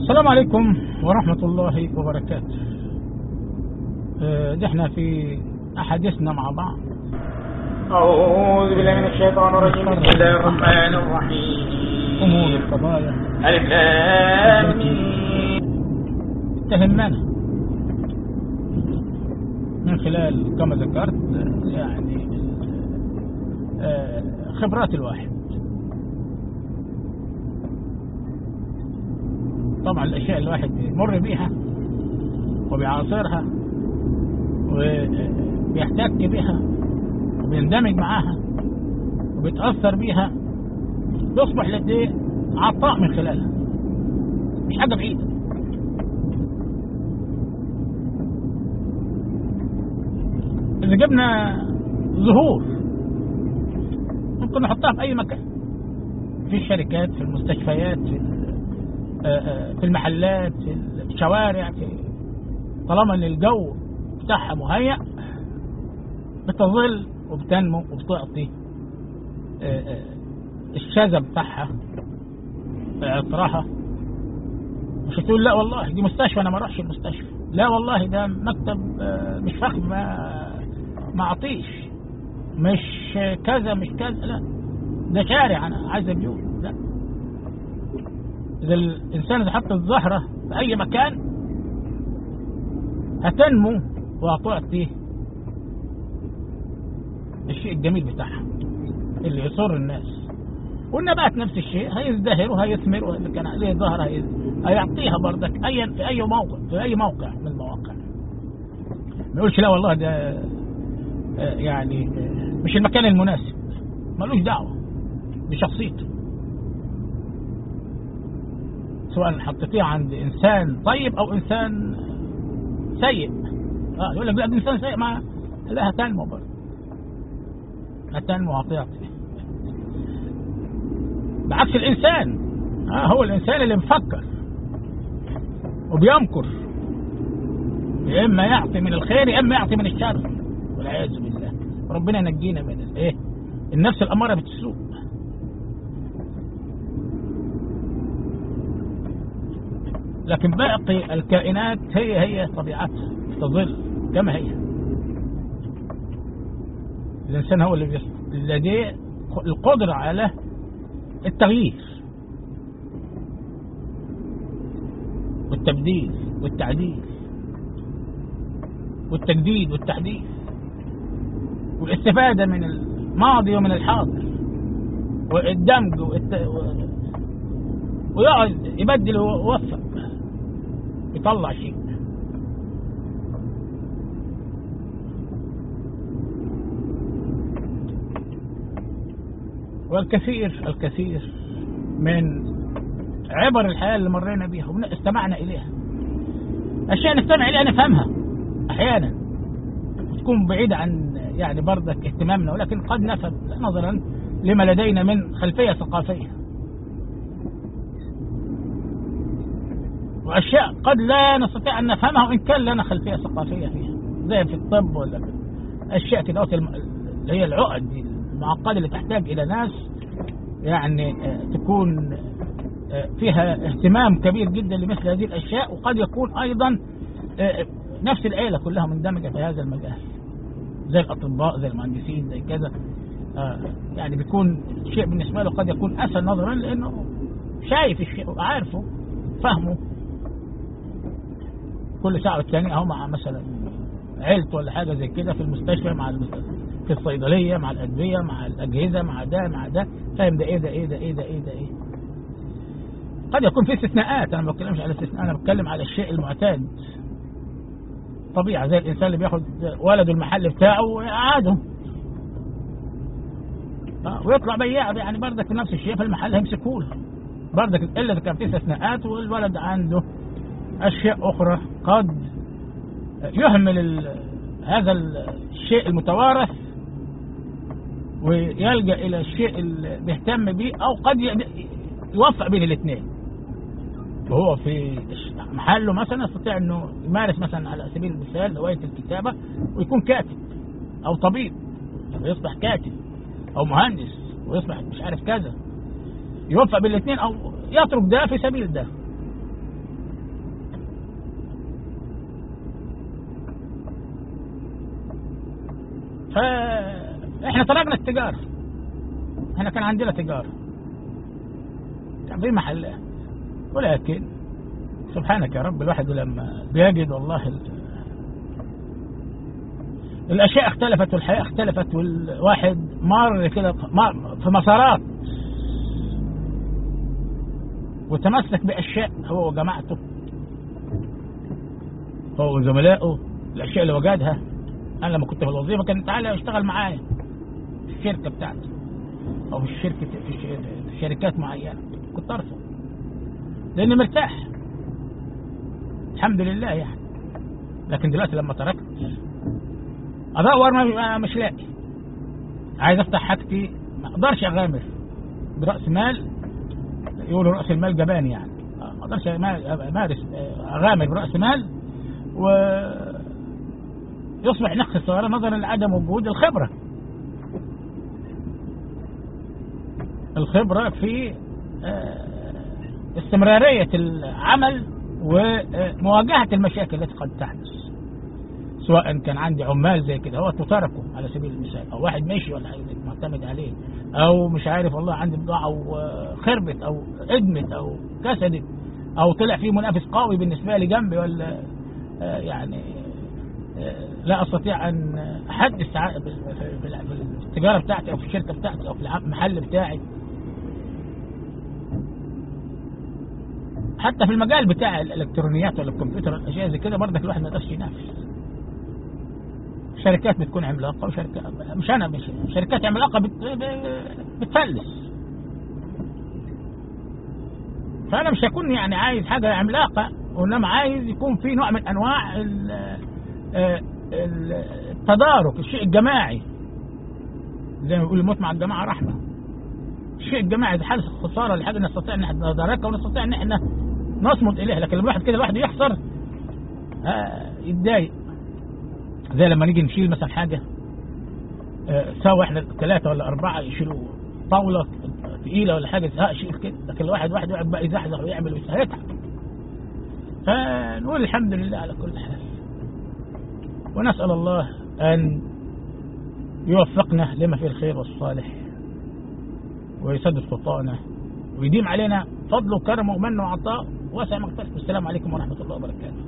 السلام عليكم ورحمة الله وبركاته آه، ده احنا في أحاديثنا مع بعض أعوذ بالله من الشيطان الرجيم بسم الله الرحمن الرحيم أمور القضايا ألف لام ميم. تهمنا من خلال كما ذكرت آه، يعني آه، خبرات الواحد طبعا الأشياء الواحد بيمر بيها وبيعاصرها وبيحتك بها وبيندمج معاها وبيتأثر بيها بيصبح لديه عطاء من خلالها مش حاجة بعيدة إذا جبنا ظهور ممكن نحطها في أي مكان في الشركات في المستشفيات في في المحلات في الشوارع في طالما ان الجو بتاعها مهيأ بتظل وبتنمو وبتعطي الشذا بتاعها عطرها مش هتقول لا والله دي مستشفى انا ما اروحش المستشفى لا والله ده مكتب مش فخم ما ما اعطيش مش كذا مش كذا لا ده شارع انا عايز بيوت لا إذا الإنسان إذا حط الزهرة في أي مكان هتنمو وهتعطي الشيء الجميل بتاعها اللي يسر الناس والنبات نفس الشيء هيزدهر وهيثمر واللي كان عليه ظهر هيعطيها بردك أي في أي موقع في أي موقع من المواقع ما يقولش لا والله ده يعني مش المكان المناسب ملوش دعوة بشخصيته سواء حطيتيه عند انسان طيب او انسان سيء اه يقول لك لا ده انسان سيء ما لا هتنمو برضه هتنمو هتعطي بعكس الانسان اه هو الانسان اللي مفكر وبيمكر يا اما يعطي من الخير يا اما يعطي من الشر والعياذ بالله ربنا ينجينا من الايه النفس الاماره بالسوء لكن باقي الكائنات هي هي طبيعتها تظل كما هي الإنسان هو اللي لديه القدرة على التغيير والتبديل والتعديل والتجديد والتحديث والاستفادة من الماضي ومن الحاضر والدمج والت... ويقعد يبدل ويوفق يطلع شيء والكثير الكثير من عبر الحياة اللي مرينا بيها واستمعنا إليها أشياء نستمع إليها نفهمها أحيانا وتكون بعيدة عن يعني بردك اهتمامنا ولكن قد نفد نظرا لما لدينا من خلفية ثقافية واشياء قد لا نستطيع ان نفهمها وان كان لنا خلفيه ثقافيه فيها زي في الطب ولا في اشياء كده اللي هي العقد دي المعقده اللي تحتاج الى ناس يعني تكون فيها اهتمام كبير جدا لمثل هذه الاشياء وقد يكون ايضا نفس العيله كلها مندمجه في هذا المجال زي الاطباء زي المهندسين زي كذا يعني بيكون شيء بالنسبه له قد يكون اسهل نظرا لانه شايف الشيء وعارفه فهمه كل ساعة والتانية اهو مع مثلا عيلته ولا حاجة زي كده في المستشفى مع في الصيدلية مع الأدوية مع الأجهزة مع ده مع ده فاهم ده إيه ده إيه ده إيه ده إيه ده إيه قد يكون في استثناءات أنا ما بتكلمش على استثناء أنا بتكلم على الشيء المعتاد طبيعة زي الإنسان اللي بياخد ولده المحل بتاعه ويقعده ويطلع بياع يعني بردك نفس الشيء في المحل هيمسكوه له بردك إلا كان في استثناءات والولد عنده أشياء أخرى قد يهمل هذا الشيء المتوارث ويلجأ إلى الشيء اللي بيهتم به أو قد يوفق بين الاثنين وهو في محله مثلا يستطيع أنه يمارس مثلا على سبيل المثال هواية الكتابة ويكون كاتب أو طبيب ويصبح كاتب أو مهندس ويصبح مش عارف كذا يوفق بين الاثنين أو يترك ده في سبيل ده فاحنا طلقنا التجارة احنا كان عندنا تجارة كان في محلات ولكن سبحانك يا رب الواحد لما بيجد والله ال... الاشياء اختلفت والحياة اختلفت والواحد مر كده مر في مسارات وتمسك باشياء هو وجماعته هو وزملائه الاشياء اللي وجدها انا لما كنت في الوظيفه كان تعالى اشتغل معايا في الشركه بتاعتي او في الشركه في, الش- في شركات معينه كنت ارفض لاني مرتاح الحمد لله يعني لكن دلوقتي لما تركت ادور ما- ما مش لاقي عايز افتح حاجتي ما اقدرش اغامر براس مال يقولوا راس المال جبان يعني ما اقدرش أما- امارس اغامر براس مال و يصبح نقص السيارة نظرا لعدم وجود الخبرة الخبرة في آه، استمرارية العمل ومواجهة المشاكل التي قد تحدث سواء كان عندي عمال زي كده هو تتركوا على سبيل المثال او واحد ماشي ولا حاجة معتمد عليه او مش عارف والله عندي بضاعة وخربت او ادمت او كسدت او طلع فيه منافس قوي بالنسبة لي جنبي ولا آه، يعني آه، لا استطيع ان احدث ع- في في- في التجاره بتاعتي او في الشركه بتاعتي او في المحل بتاعي حتى في المجال بتاع الالكترونيات ولا الكمبيوتر والاشياء زي كده برضك الواحد ما يقدرش ينافس شركات بتكون عملاقه وشركات مش انا مش شركات عملاقه بت... ب- بتفلس فانا مش هكون يعني عايز حاجه عملاقه وانما عايز يكون في نوع من انواع ال- آه، ال- التدارك الشيء الجماعي زي ما بيقول الموت مع الجماعه رحمه الشيء الجماعي اذا حدث خساره لحاجه نستطيع ان احنا ندركها ونستطيع ان احنا نصمد اليها لكن لما الواحد كده الواحد يخسر آه، يتضايق زي لما نيجي نشيل مثلا حاجه آه، سوا احنا ثلاثه ولا اربعه يشيلوا طاوله تقيله ولا حاجه ها شيل كده لكن الواحد واحد يقعد بقى يزحزح ويعمل ويسوي، هيتعب فنقول الحمد لله على كل حال ونسأل الله أن يوفقنا لما فيه الخير والصالح ويسدد خطانا ويديم علينا فضله وكرمه ومنه وعطاء واسع مغفرته والسلام عليكم ورحمة الله وبركاته